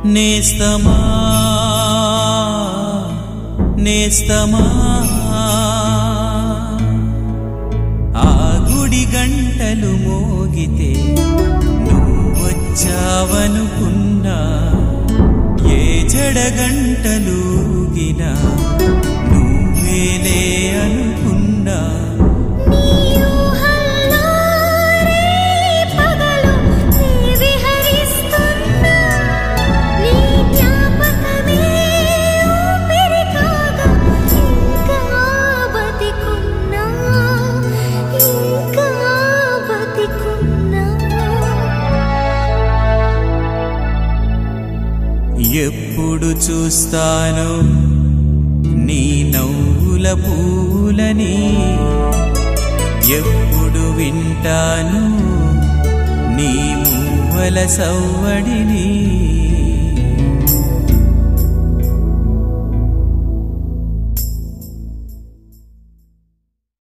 నేస్తమా నేస్తమా ఆ గుడి గంటలు మోగితే నువ్వొచ్చావనుకున్నా ఏ జడ గంటలు ఊగినా నువ్వేలే అనుకున్నా నీ ఊహల్లో రే పగలు నీ విహరిస్తున్నా నీ జ్ఞాపకమే ఊపిరి కాగా ఇంకా బతికున్నా ఇంకా బతికున్నా ఎప్పుడు చూస్తాను నీ నవ్వుల పూలని ఎప్పుడు వింటాను నీ మూవల సవ్వడిని